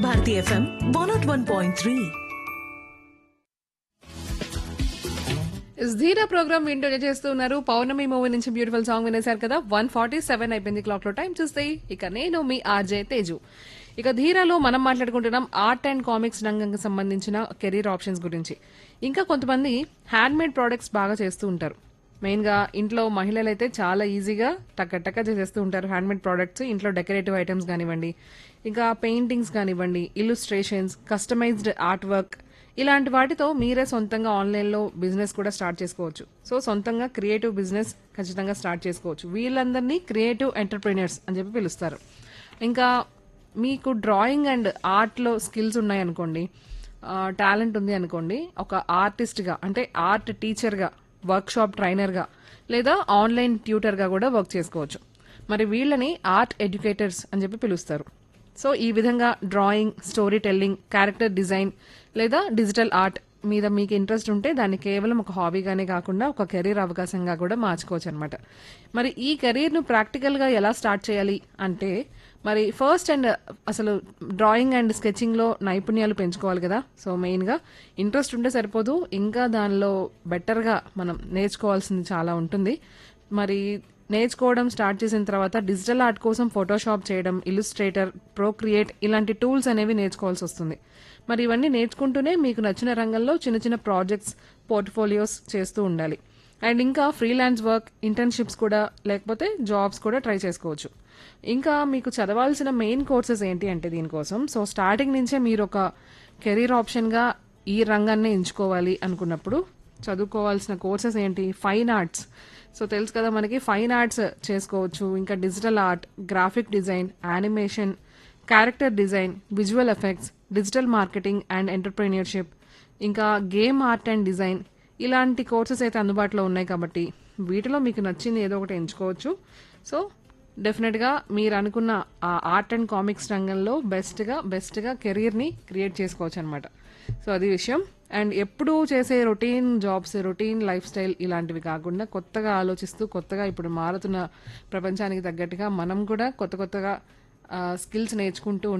Bharati FM one not one point three Dheera program వింటూనే చేస్తూ ఉన్నారు పౌర్ణమి మూవీ నుంచి బ్యూటిఫుల్ సాంగ్ వినేశారు కదా వన్ ఫార్టీ సెవెన్ అయిపోయింది క్లాక్ లో టైం చూస్తే ఇక నేను మీ ఆర్జే తేజు ఇక ధీరాలో మనం మాట్లాడుకుంటున్నాం ఆర్ట్ అండ్ కామిక్స్ రంగంకి సంబంధించిన కెరీర్ ఆప్షన్స్ గురించి ఇంకా కొంతమంది హ్యాండ్ మేడ్ ప్రోడక్ట్స్ బాగా చేస్తూ ఉంటారు మెయిన్ గా ఇంట్లో మహిళలు అయితే చాలా ఈజీగా టక్క టక్క చేసేస్తూ ఉంటారు హ్యాండ్ మేడ్ ప్రోడక్ట్స్ ఇంట్లో డెకరేటివ్ ఐటమ్స్ కానివ్వండి ఇంకా పెయింటింగ్స్ కానివ్వండి ఇల్లుస్ట్రేషన్స్ కస్టమైజ్డ్ ఆర్ట్ వర్క్ ఇలాంటి వాటితో మీరే సొంతంగా ఆన్లైన్లో బిజినెస్ కూడా స్టార్ట్ చేసుకోవచ్చు సో సొంతంగా క్రియేటివ్ బిజినెస్ ఖచ్చితంగా స్టార్ట్ చేసుకోవచ్చు వీళ్ళందరినీ క్రియేటివ్ ఎంటర్ప్రీనర్స్ అని చెప్పి పిలుస్తారు ఇంకా మీకు డ్రాయింగ్ అండ్ ఆర్ట్లో స్కిల్స్ ఉన్నాయనుకోండి టాలెంట్ ఉంది అనుకోండి ఒక ఆర్టిస్ట్గా అంటే ఆర్ట్ టీచర్గా వర్క్ షాప్ ట్రైనర్గా లేదా ఆన్లైన్ ట్యూటర్గా కూడా వర్క్ చేసుకోవచ్చు మరి వీళ్ళని ఆర్ట్ ఎడ్యుకేటర్స్ అని చెప్పి పిలుస్తారు సో ఈ విధంగా drawing story telling character design లేదా డిజిటల్ ఆర్ట్ మీద మీకు ఇంట్రెస్ట్ ఉంటే దాన్ని కేవలం ఒక హాబీగానే కాకుండా ఒక కెరీర్ అవకాశంగా కూడా మార్చుకోవచ్చు అనమాట మరి ఈ కెరీర్ను ప్రాక్టికల్గా ఎలా స్టార్ట్ చేయాలి అంటే మరి ఫస్ట్ అండ్ అసలు డ్రాయింగ్ అండ్ స్కెచింగ్లో నైపుణ్యాలు పెంచుకోవాలి కదా సో మెయిన్గా ఇంట్రెస్ట్ ఉంటే సరిపోదు ఇంకా దానిలో బెటర్గా మనం నేర్చుకోవాల్సింది చాలా ఉంటుంది మరి నేర్చుకోవడం స్టార్ట్ చేసిన తర్వాత డిజిటల్ ఆర్ట్ కోసం ఫోటోషాప్ చేయడం ఇల్లుస్ట్రేటర్ ప్రోక్రియేట్ ఇలాంటి టూల్స్ అనేవి నేర్చుకోవాల్సి వస్తుంది మరి ఇవన్నీ నేర్చుకుంటూనే మీకు నచ్చిన రంగంలో చిన్న చిన్న ప్రాజెక్ట్స్ పోర్ట్ఫోలియోస్ చేస్తూ ఉండాలి అండ్ ఇంకా ఫ్రీలాన్స్ వర్క్ ఇంటర్న్షిప్స్ కూడా లేకపోతే జాబ్స్ కూడా ట్రై చేసుకోవచ్చు ఇంకా మీకు చదవాల్సిన మెయిన్ కోర్సెస్ ఏంటి అంటే దీనికోసం సో స్టార్టింగ్ నుంచే మీరు ఒక కెరీర్ ఆప్షన్గా ఈ రంగాన్ని ఎంచుకోవాలి అనుకున్నప్పుడు చదువుకోవాల్సిన కోర్సెస్ ఏంటి ఫైన్ ఆర్ట్స్ సో తెలుసు కదా మనకి ఫైన్ ఆర్ట్స్ చేసుకోవచ్చు ఇంకా digital art graphic design animation character design visual effects digital marketing and entrepreneurship ఇంకా గేమ్ ఆర్ట్ అండ్ డిజైన్ ఇలాంటి కోర్సెస్ అయితే అందుబాటులో ఉన్నాయి కాబట్టి వీటిలో మీకు నచ్చింది ఏదో ఒకటి ఎంచుకోవచ్చు సో డెఫినెట్గా మీరు అనుకున్న ఆ ఆర్ట్ అండ్ కామిక్స్ రంగంలో బెస్ట్గా బెస్ట్గా కెరీర్ని క్రియేట్ చేసుకోవచ్చు అనమాట సో అది విషయం అండ్ ఎప్పుడూ చేసే routine jobs routine lifestyle ఇలాంటివి కాకుండా కొత్తగా ఆలోచిస్తూ కొత్తగా ఇప్పుడు మారుతున్న ప్రపంచానికి తగ్గట్టుగా మనం కూడా కొత్త కొత్తగా స్కిల్స్ నేర్చుకుంటూ